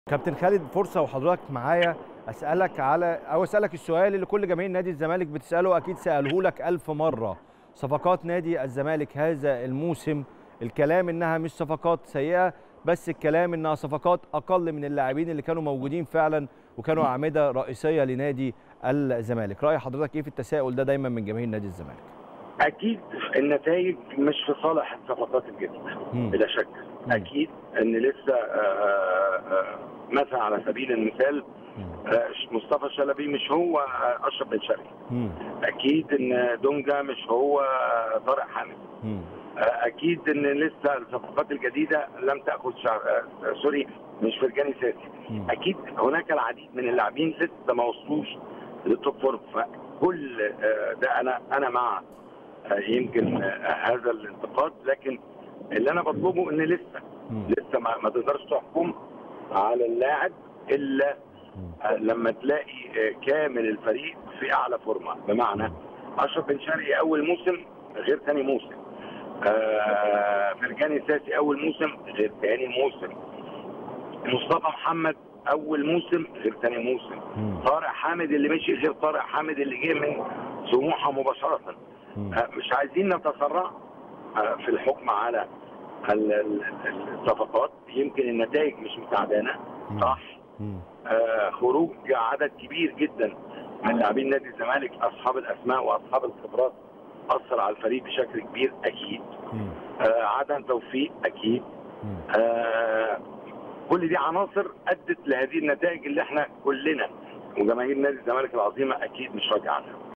كابتن خالد فرصه وحضرتك معايا اسالك على او اسالك السؤال اللي كل جماهير نادي الزمالك بتساله اكيد سالوه لك ألف مره صفقات نادي الزمالك هذا الموسم الكلام انها مش صفقات سيئه بس الكلام انها صفقات اقل من اللاعبين اللي كانوا موجودين فعلا وكانوا اعمده رئيسيه لنادي الزمالك راي حضرتك ايه في التساؤل ده دايما من جماهير نادي الزمالك اكيد النتائج مش في صالح الصفقات الجديده بلا شك مم. اكيد ان لسه آه، آه، مثلا على سبيل المثال آه، مصطفى شلبي مش هو آه، اشرف بن شرقي مم. اكيد ان دونجا مش هو آه، طارق حامد مم. آه، اكيد ان لسه الصفقات الجديده لم تاخذ شع... آه، سوري مش فرجاني ساسي مم. اكيد هناك العديد من اللاعبين لسه ما وصلوش للتوب فورم فكل آه، ده انا انا مع آه، يمكن آه، هذا الانتقاد لكن اللي انا بطلبه ان لسه مم. لسه ما, ما تقدرش تحكم على اللاعب الا آه، لما تلاقي آه، كامل الفريق في اعلى فورمه بمعنى اشرف بن شرقي اول موسم غير ثاني موسم آه، فرجاني ساسي اول موسم غير ثاني موسم مصطفى محمد اول موسم غير ثاني موسم مم. طارق حامد اللي مشي غير طارق حامد اللي جه من سموحه مباشره مم. آه، مش عايزين نتسرع آه، في الحكم على ال- ال- الصفقات يمكن النتائج مش مساعدانا مم. صح مم. آه، خروج عدد كبير جدا من لاعبين نادي الزمالك اصحاب الاسماء واصحاب الخبرات اثر على الفريق بشكل كبير اكيد مم. آه، عدم توفيق اكيد مم. آه، كل دي عناصر ادت لهذه النتائج اللي احنا كلنا وجماهير نادي الزمالك العظيمه اكيد مش راضيه عنها